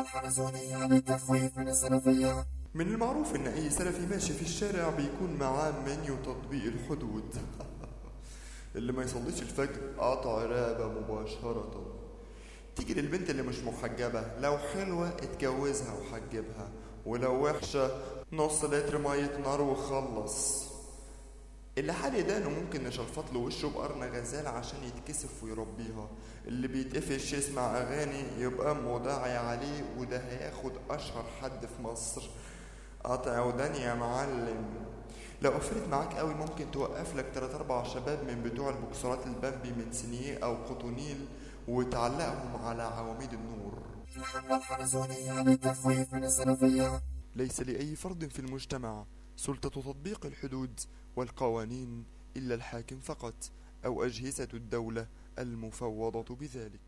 الحلزونية للتخويف من السلفية من المعروف ان اي سلفي ماشي في الشارع بيكون معاه منيو تطبيق الحدود اللي ما يصليش الفجر قطع رقبة مباشرة تيجي للبنت اللي مش محجبة لو حلوة اتجوزها وحجبها ولو وحشة نص لتر مية نار وخلص اللي حالي ده انه ممكن نشلفط له وشه بقرن غزال عشان يتكسف ويربيها اللي بيتقفش يسمع اغاني يبقى مداعي عليه وده هياخد اشهر حد في مصر قطع ودان يا معلم لو قفلت معاك قوي ممكن توقف لك تلات اربع شباب من بتوع البوكسرات البامبي من سينيه او قطونيل وتعلقهم على عواميد النور الحملة الحلزونية للتخويف من السلفية ليس لأي فرد في المجتمع سلطة تطبيق الحدود والقوانين إلا الحاكم فقط أو أجهزة الدولة المفوضة بذلك